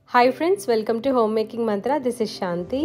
hi friends welcome to home making mantra this is Shanti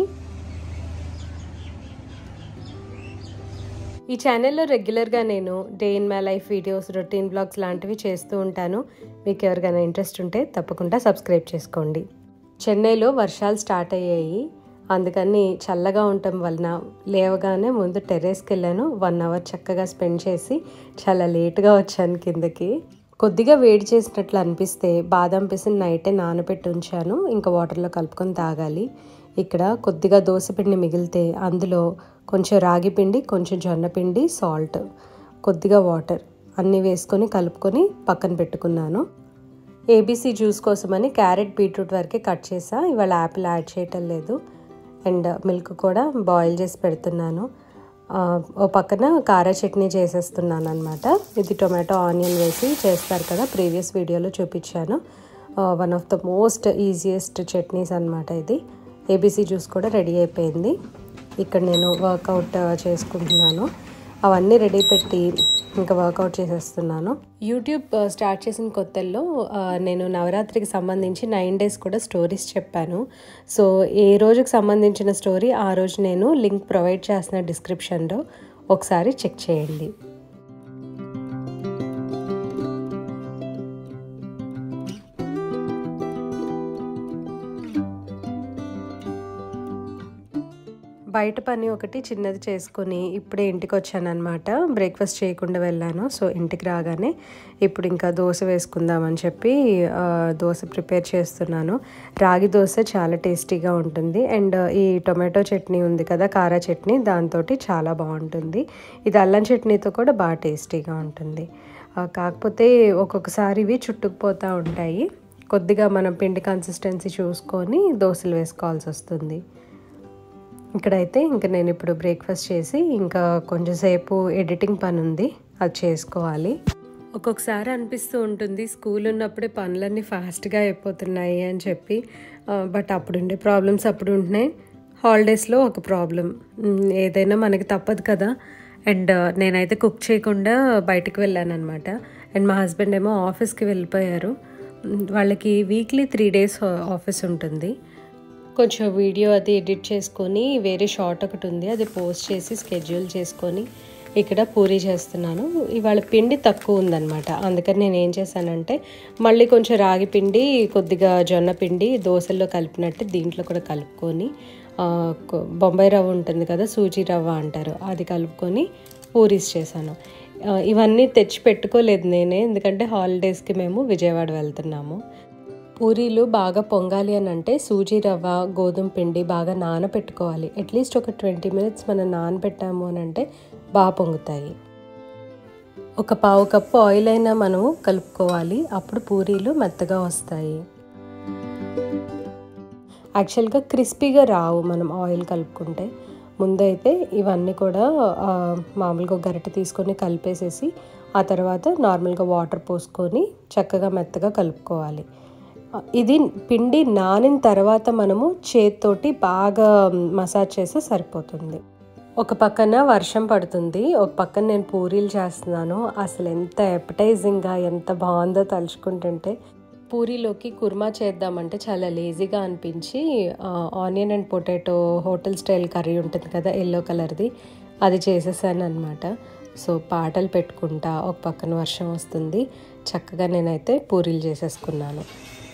ఈ ఛానల్లో రెగ్యులర్గా నేను day in my life videos routine vlogs లాంటివి చేస్తూ ఉంటాను మీకు ఎవరికైనా ఇంట్రెస్ట్ ఉంటే తప్పకుండా సబ్స్క్రైబ్ చేసుకోండి చెన్నైలో వర్షాలు స్టార్ట్ అయ్యాయి అందుకని చల్లగా ఉండటం వలన లేవగానే ముందు టెర్రస్కి వెళ్ళాను వన్ అవర్ చక్కగా స్పెండ్ చేసి చాలా లేట్గా వచ్చాను కిందకి కొద్దిగా వేడి చేసినట్లు అనిపిస్తే బాదం పిసిని నైటే నానబెట్టి ఉంచాను ఇంకా వాటర్లో కలుపుకొని తాగాలి ఇక్కడ కొద్దిగా దోసపిండి మిగిలితే అందులో కొంచెం రాగి పిండి కొంచెం జొన్న పిండి సాల్ట్ కొద్దిగా వాటర్ అన్నీ వేసుకొని కలుపుకొని పక్కన పెట్టుకున్నాను ఏబీసీ జ్యూస్ కోసమని క్యారెట్ బీట్రూట్ వరకే కట్ చేసా ఇవాళ యాపిల్ యాడ్ చేయటం లేదు అండ్ మిల్క్ కూడా బాయిల్ చేసి పెడుతున్నాను ఓ పక్కన కారా చట్నీ చేసేస్తున్నాను అనమాట ఇది టొమాటో ఆనియన్ వేసి చేస్తారు కదా ప్రీవియస్ వీడియోలో చూపించాను one of the most easiest chutneys అనమాట ఇది ఏబీసీ జ్యూస్ కూడా రెడీ అయిపోయింది ఇక్కడ నేను వర్కౌట్ చేసుకుంటున్నాను అవన్నీ రెడీ పెట్టి ఇంకా వర్కౌట్ చేసేస్తున్నాను యూట్యూబ్ స్టార్ట్ చేసిన కొత్తల్లో నేను నవరాత్రికి సంబంధించి నైన్ డేస్ కూడా స్టోరీస్ చెప్పాను సో ఏ రోజుకి సంబంధించిన స్టోరీ ఆ రోజు నేను లింక్ ప్రొవైడ్ చేసిన డిస్క్రిప్షన్లో ఒకసారి చెక్ చేయండి బయట పని ఒకటి చిన్నది చేసుకొని ఇప్పుడే ఇంటికి వచ్చానమాట బ్రేక్ఫాస్ట్ చేయకుండా వెళ్ళాను సో ఇంటికి రాగానే ఇప్పుడు ఇంకా దోశ వేసుకుందామని చెప్పి దోశ ప్రిపేర్ చేస్తున్నాను రాగి దోశ చాలా టేస్టీగా ఉంటుంది అండ్ ఈ టొమాటో చట్నీ ఉంది కదా కారా చట్నీ దాంతో చాలా బాగుంటుంది ఇది అల్లం చట్నీతో కూడా బాగా టేస్టీగా ఉంటుంది కాకపోతే ఒక్కొక్కసారి ఇవి చుట్టుకుపోతూ ఉంటాయి కొద్దిగా మనం పిండి కన్సిస్టెన్సీ చూసుకొని దోశలు వేసుకోవాల్సి వస్తుంది ఇక్కడైతే ఇంకా నేను ఇప్పుడు బ్రేక్ఫాస్ట్ చేసి ఇంకా కొంచెంసేపు ఎడిటింగ్ పని ఉంది అది చేసుకోవాలి ఒక్కొక్కసారి అనిపిస్తూ ఉంటుంది స్కూల్ ఉన్నప్పుడే పనులన్నీ ఫాస్ట్గా అయిపోతున్నాయి అని చెప్పి బట్ అప్పుడుండే ప్రాబ్లమ్స్ అప్పుడు ఉంటున్నాయి హాలిడేస్లో ఒక ప్రాబ్లం ఏదైనా మనకి తప్పదు కదా అండ్ నేనైతే కుక్ చేయకుండా బయటకు వెళ్ళాను అనమాట అండ్ మా హస్బెండ్ ఏమో ఆఫీస్కి వెళ్ళిపోయారు వాళ్ళకి వీక్లీ త్రీ డేస్ ఆఫీస్ ఉంటుంది కొంచెం వీడియో అది ఎడిట్ చేసుకొని వేరే షార్ట్ ఒకటి ఉంది అది పోస్ట్ చేసి స్కెడ్యూల్ చేసుకొని ఇక్కడ పూరి చేస్తున్నాను ఇవాళ పిండి తక్కువ ఉందన్నమాట అందుకని నేను ఏం చేశానంటే మళ్ళీ కొంచెం రాగి పిండి కొద్దిగా జొన్న పిండి దోశల్లో కలిపినట్టు దీంట్లో కూడా కలుపుకొని బొంబాయి రవ్వ ఉంటుంది కదా సూజీ రవ్వ అంటారు అది కలుపుకొని పూరీస్ చేశాను ఇవన్నీ తెచ్చి పెట్టుకోలేదు నేనే ఎందుకంటే హాలిడేస్కి మేము విజయవాడ వెళ్తున్నాము పూరీలు బాగా పొంగాలి అని అంటే సూజీ రవ్వ గోధుమ పిండి బాగా నానబెట్టుకోవాలి అట్లీస్ట్ ఒక ట్వంటీ మినిట్స్ మనం నానబెట్టాము అని అంటే బాగా పొంగుతాయి ఒక పావు కప్పు ఆయిల్ అయినా మనం కలుపుకోవాలి అప్పుడు పూరీలు మెత్తగా వస్తాయి యాక్చువల్గా క్రిస్పీగా రావు మనం ఆయిల్ కలుపుకుంటే ముందైతే ఇవన్నీ కూడా మామూలుగా గరిటె తీసుకొని కలిపేసేసి ఆ తర్వాత నార్మల్గా వాటర్ పోసుకొని చక్కగా మెత్తగా కలుపుకోవాలి ఇది పిండి నానిన తర్వాత మనము చేతితోటి బాగా మసాజ్ చేస్తే సరిపోతుంది ఒక పక్కన వర్షం పడుతుంది ఒక పక్కన నేను పూరీలు చేస్తున్నాను అసలు ఎంత ఎపటైజింగ్గా ఎంత బాగుందో తలుచుకుంటుంటే పూరీలోకి కుర్మా చేద్దామంటే చాలా లేజీగా అనిపించి onion and potato hotel style curry ఉంటుంది కదా ఎల్లో కలర్ది అది చేసేసాను అనమాట సో పాటలు పెట్టుకుంటా ఒక పక్కన వర్షం వస్తుంది చక్కగా నేనైతే పూరీలు చేసేసుకున్నాను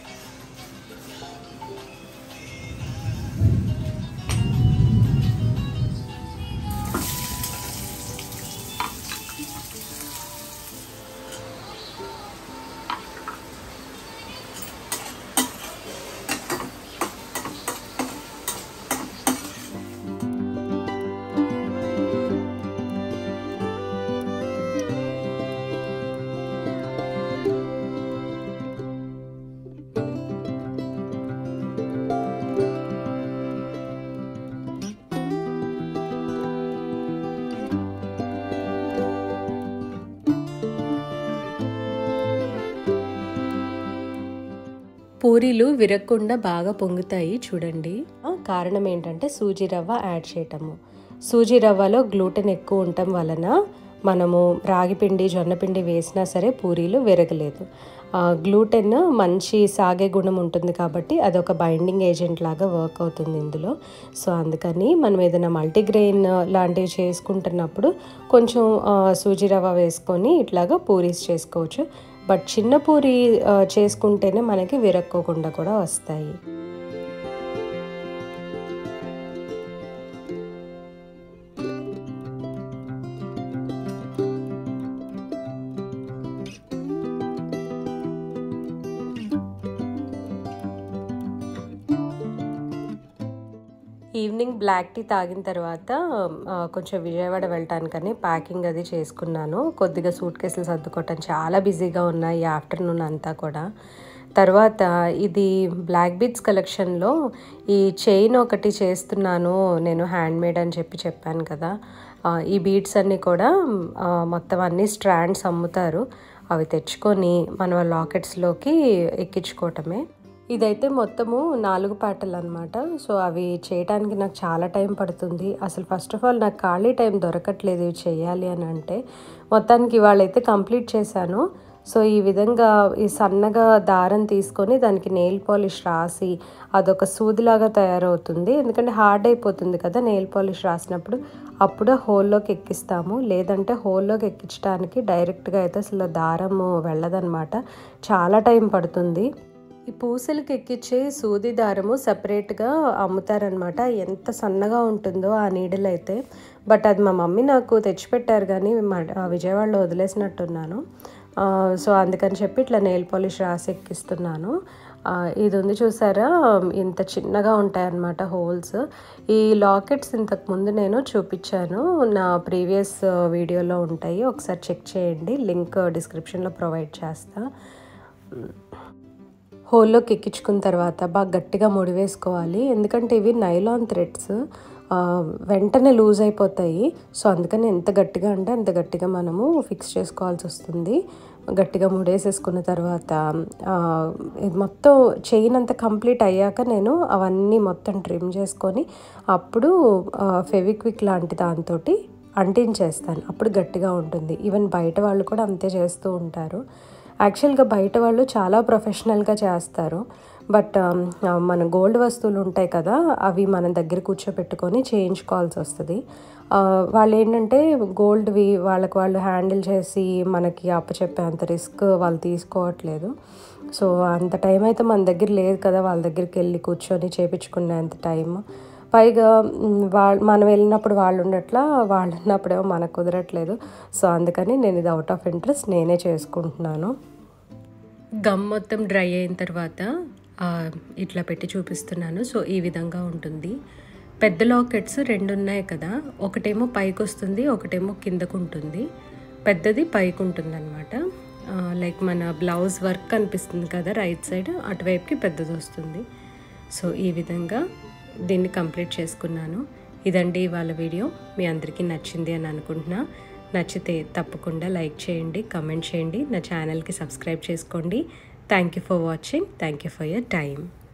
పూరీలు విరగకుండా బాగా పొంగుతాయి చూడండి కారణం ఏంటంటే సూజీ రవ్వ యాడ్ చేయటము సూజీ రవ్వలో గ్లూటెన్ ఎక్కువ ఉండటం వలన మనము రాగిపిండి జొన్నపిండి వేసినా సరే పూరీలు విరగలేదు గ్లూటెన్ మంచి సాగే గుణం ఉంటుంది కాబట్టి అదొక బైండింగ్ ఏజెంట్ లాగా వర్క్ అవుతుంది ఇందులో సో అందుకని మనం ఏదైనా మల్టీగ్రెయిన్ లాంటివి చేసుకుంటున్నప్పుడు కొంచెం సూజీ రవ్వ వేసుకొని ఇట్లాగా పూరీస్ చేసుకోవచ్చు బట్ చిన్న పూరి చేసుకుంటేనే మనకి విరక్కోకుండా కూడా వస్తాయి ఈవినింగ్ బ్లాక్ టీ తాగిన తర్వాత కొంచెం విజయవాడ వెళ్ళటానికని ప్యాకింగ్ అది చేసుకున్నాను కొద్దిగా సూట్ కేసులు సర్దుకోవటం చాలా బిజీగా ఉన్నాయి ఈ ఆఫ్టర్నూన్ అంతా కూడా తర్వాత ఇది బ్లాక్ బీడ్స్ కలెక్షన్లో ఈ చైన్ ఒకటి చేస్తున్నాను నేను హ్యాండ్ మేడ్ అని చెప్పి చెప్పాను కదా ఈ బీడ్స్ అన్నీ కూడా మొత్తం అన్ని స్ట్రాండ్స్ అమ్ముతారు అవి తెచ్చుకొని మన లాకెట్స్లోకి ఎక్కించుకోవటమే ఇదైతే మొత్తము నాలుగు పాటలు అనమాట సో అవి చేయడానికి నాకు చాలా టైం పడుతుంది అసలు ఫస్ట్ ఆఫ్ ఆల్ నాకు ఖాళీ టైం దొరకట్లేదు ఇవి చేయాలి అని అంటే మొత్తానికి ఇవాళైతే కంప్లీట్ చేశాను సో ఈ విధంగా ఈ సన్నగా దారం తీసుకొని దానికి నెయిల్ పాలిష్ రాసి అదొక సూదిలాగా తయారవుతుంది ఎందుకంటే హార్డ్ అయిపోతుంది కదా నెయిల్ పాలిష్ రాసినప్పుడు అప్పుడు హోల్లోకి ఎక్కిస్తాము లేదంటే హోల్లోకి ఎక్కించడానికి డైరెక్ట్గా అయితే అసలు దారము వెళ్ళదనమాట చాలా టైం పడుతుంది ఈ పూసలకి ఎక్కించే సూది దారము సపరేట్గా అమ్ముతారనమాట ఎంత సన్నగా ఉంటుందో ఆ నీడలు అయితే బట్ అది మా మమ్మీ నాకు తెచ్చిపెట్టారు కానీ విజయవాడలో వదిలేసినట్టున్నాను సో అందుకని చెప్పి ఇట్లా నెయిల్ పాలిష్ రాసి ఎక్కిస్తున్నాను ఇది ఉంది చూసారా ఇంత చిన్నగా ఉంటాయన్నమాట హోల్స్ ఈ లాకెట్స్ ఇంతకు ముందు నేను చూపించాను నా ప్రీవియస్ వీడియోలో ఉంటాయి ఒకసారి చెక్ చేయండి లింక్ డిస్క్రిప్షన్లో ప్రొవైడ్ చేస్తా హోల్లోకి ఎక్కించుకున్న తర్వాత బాగా గట్టిగా ముడివేసుకోవాలి ఎందుకంటే ఇవి నైలాన్ థ్రెడ్స్ వెంటనే లూజ్ అయిపోతాయి సో అందుకని ఎంత గట్టిగా అంటే అంత గట్టిగా మనము ఫిక్స్ చేసుకోవాల్సి వస్తుంది గట్టిగా ముడేసేసుకున్న తర్వాత ఇది మొత్తం చైన్ అంతా కంప్లీట్ అయ్యాక నేను అవన్నీ మొత్తం ట్రిమ్ చేసుకొని అప్పుడు ఫెవిక్విక్ లాంటి దాంతో అంటించేస్తాను అప్పుడు గట్టిగా ఉంటుంది ఈవెన్ బయట వాళ్ళు కూడా అంతే చేస్తూ ఉంటారు యాక్చువల్గా బయట వాళ్ళు చాలా ప్రొఫెషనల్గా చేస్తారు బట్ మన గోల్డ్ వస్తువులు ఉంటాయి కదా అవి మన దగ్గర కూర్చోపెట్టుకొని చేయించుకోవాల్సి వస్తుంది వాళ్ళు ఏంటంటే గోల్డ్వి వాళ్ళకి వాళ్ళు హ్యాండిల్ చేసి మనకి అప్పచెప్పే అంత రిస్క్ వాళ్ళు తీసుకోవట్లేదు సో అంత టైం అయితే మన దగ్గర లేదు కదా వాళ్ళ దగ్గరికి వెళ్ళి కూర్చొని చేయించుకునే అంత టైం పైగా వాళ్ళు మనం వెళ్ళినప్పుడు వాళ్ళు ఉండట్లా వాళ్ళు ఉన్నప్పుడేమో మనకు కుదరట్లేదు సో అందుకని నేను ఇది అవుట్ ఆఫ్ ఇంట్రెస్ట్ నేనే చేసుకుంటున్నాను గమ్ మొత్తం డ్రై అయిన తర్వాత ఇట్లా పెట్టి చూపిస్తున్నాను సో ఈ విధంగా ఉంటుంది పెద్ద లాకెట్స్ రెండు ఉన్నాయి కదా ఒకటేమో పైకి వస్తుంది ఒకటేమో కిందకు ఉంటుంది పెద్దది పైకి ఉంటుంది అనమాట లైక్ మన బ్లౌజ్ వర్క్ కనిపిస్తుంది కదా రైట్ సైడ్ అటువైపుకి పెద్దది వస్తుంది సో ఈ విధంగా దీన్ని కంప్లీట్ చేసుకున్నాను ఇదండి ఇవాళ వీడియో మీ అందరికీ నచ్చింది అని అనుకుంటున్నా నచ్చితే తప్పకుండా లైక్ చేయండి కమెంట్ చేయండి నా ఛానల్కి సబ్స్క్రైబ్ చేసుకోండి thank you for watching thank you for your time